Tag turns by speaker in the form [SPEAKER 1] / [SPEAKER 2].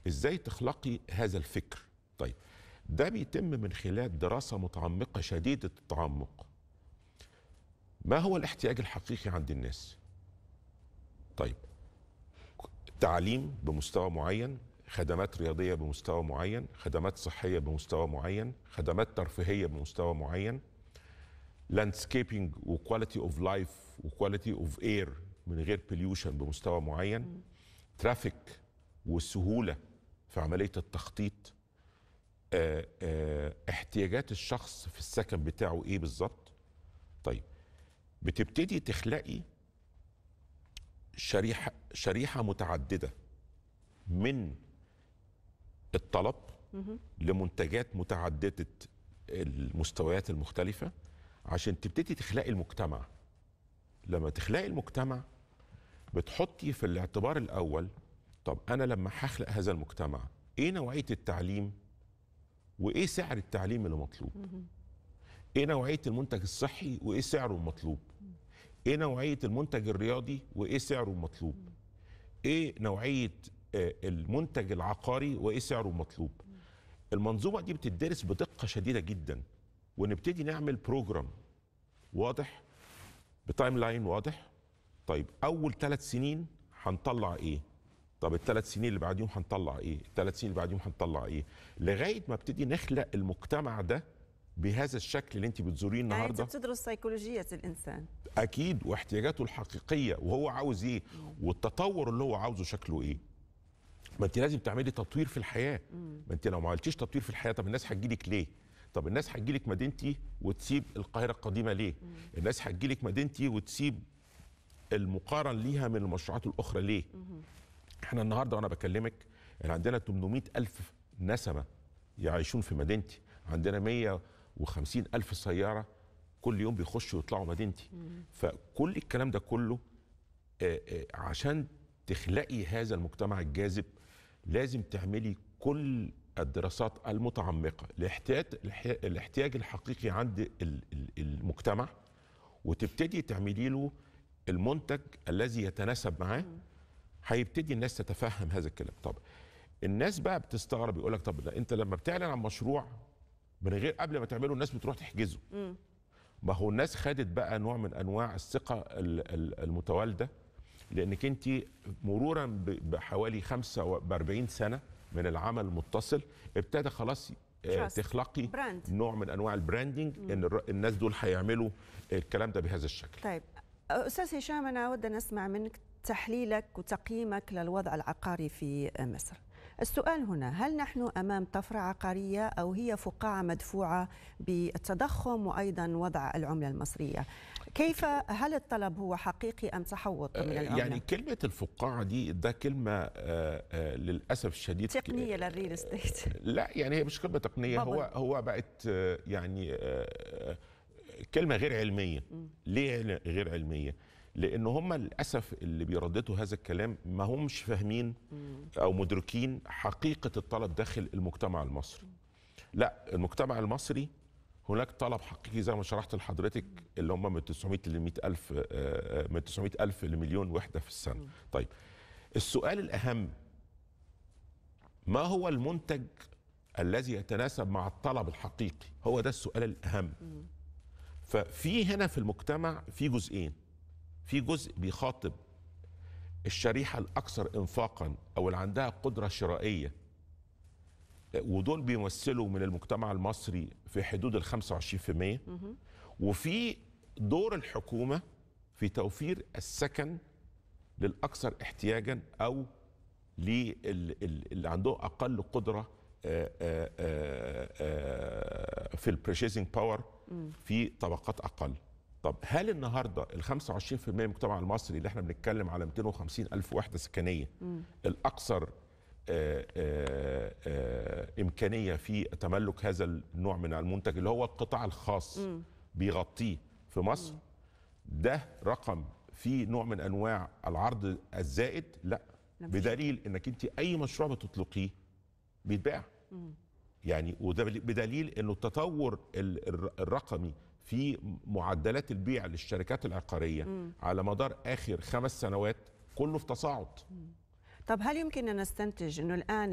[SPEAKER 1] ازاي تخلقي هذا الفكر طيب ده بيتم من خلال دراسه متعمقه شديده التعمق ما هو الاحتياج الحقيقي عند الناس طيب تعليم بمستوى معين خدمات رياضيه بمستوى معين خدمات صحيه بمستوى معين خدمات ترفيهيه بمستوى معين لاندسكيبنج وكواليتي اوف لايف وكواليتي اوف اير من غير بوليوشن بمستوى معين ترافيك والسهوله في عمليه التخطيط آه، آه، احتياجات الشخص في السكن بتاعه ايه بالظبط طيب بتبتدي تخلقي شريحه شريحه متعدده من الطلب لمنتجات متعدده المستويات المختلفه عشان تبتدي تخلقي المجتمع لما تخلقي المجتمع بتحطي في الاعتبار الاول طب انا لما هخلق هذا المجتمع ايه نوعيه التعليم وايه سعر التعليم اللي مطلوب ايه نوعيه المنتج الصحي وايه سعره المطلوب ايه نوعيه المنتج الرياضي وايه سعره المطلوب ايه نوعيه آه، المنتج العقاري وايه سعره المطلوب المنظومه دي بتدرس بدقه شديده جدا ونبتدي نعمل بروجرام واضح بتايم لاين واضح طيب اول ثلاث سنين هنطلع ايه طب الثلاث سنين اللي بعديهم هنطلع ايه الثلاث سنين اللي بعديهم هنطلع ايه لغايه ما ابتدي نخلق المجتمع ده بهذا الشكل اللي انت بتزوريه
[SPEAKER 2] يعني انت
[SPEAKER 1] النهارده
[SPEAKER 2] بتدرس سيكولوجيه الانسان
[SPEAKER 1] اكيد واحتياجاته الحقيقيه وهو عاوز ايه والتطور اللي هو عاوزه شكله ايه ما انت لازم تعملي تطوير في الحياه ما انت لو ما عملتيش تطوير في الحياه طب الناس هتجيلك ليه طب الناس هتجيلك مدينتي وتسيب القاهره القديمه ليه الناس هتجيلك مدينتي وتسيب المقارن ليها من المشروعات الاخرى ليه احنا النهارده وانا بكلمك يعني عندنا 800 الف نسمه يعيشون في مدينتي عندنا 150 الف سياره كل يوم بيخشوا ويطلعوا مدينتي فكل الكلام ده كله آه، آه، عشان تخلقي هذا المجتمع الجاذب لازم تعملي كل الدراسات المتعمقة لاحتياج الاحتياج الحقيقي عند ال- ال- المجتمع وتبتدي تعملي له المنتج الذي يتناسب معاه هيبتدي الناس تتفهم هذا الكلام طب الناس بقى بتستغرب يقول لك طب ده انت لما بتعلن عن مشروع من غير قبل ما تعمله الناس بتروح تحجزه ما هو الناس خدت بقى نوع من انواع الثقه ال- ال- المتوالده لانك انت مرورا ب- بحوالي 45 سنه من العمل المتصل ابتدى خلاص آه،
[SPEAKER 2] Trust.
[SPEAKER 1] تخلقي
[SPEAKER 2] Brand.
[SPEAKER 1] نوع من انواع البراندنج ان الر- الناس دول هيعملوا الكلام ده بهذا الشكل
[SPEAKER 2] طيب استاذ هشام انا اود ان اسمع منك تحليلك وتقييمك للوضع العقاري في مصر السؤال هنا هل نحن امام طفره عقاريه او هي فقاعه مدفوعه بالتضخم وايضا وضع العمله المصريه كيف هل الطلب هو حقيقي ام تحوط من العمله
[SPEAKER 1] يعني كلمه الفقاعه دي ده كلمه آه، آه، للاسف الشديد
[SPEAKER 2] تقنيه للريل استيت
[SPEAKER 1] لا يعني هي مش كلمه تقنيه
[SPEAKER 2] بابل.
[SPEAKER 1] هو هو بقت آه، يعني آه، كلمه غير علميه ليه عل- غير علميه لان هم للاسف اللي بيرددوا هذا الكلام ما همش فاهمين او مدركين حقيقه الطلب داخل المجتمع المصري لا المجتمع المصري هناك طلب حقيقي زي ما شرحت لحضرتك اللي هم من 900 ل 100 الف آه، آه، من 900 الف لمليون وحده في السنه طيب السؤال الاهم ما هو المنتج الذي يتناسب مع الطلب الحقيقي هو ده السؤال الاهم ففي هنا في المجتمع في جزئين في جزء بيخاطب الشريحه الاكثر انفاقا او اللي عندها قدره شرائيه ودول بيمثلوا من المجتمع المصري في حدود ال 25% وفي دور الحكومه في توفير السكن للاكثر احتياجا او للي عندهم اقل قدره آه، آه، آه، آه، في البريشيزنج باور في طبقات اقل طب هل النهارده ال 25% من المجتمع المصري اللي احنا بنتكلم على 250 الف وحده سكنيه الاكثر آه، آه، آه، امكانيه في تملك هذا النوع من المنتج اللي هو القطاع الخاص بيغطيه في مصر ده رقم فيه نوع من انواع العرض الزائد لا
[SPEAKER 2] مفيش.
[SPEAKER 1] بدليل انك انت اي مشروع بتطلقيه بيتباع يعني وده بدليل انه التطور ال- الر- الرقمي في معدلات البيع للشركات العقاريه على مدار اخر خمس سنوات كله في تصاعد
[SPEAKER 2] طب هل يمكن ان نستنتج انه الان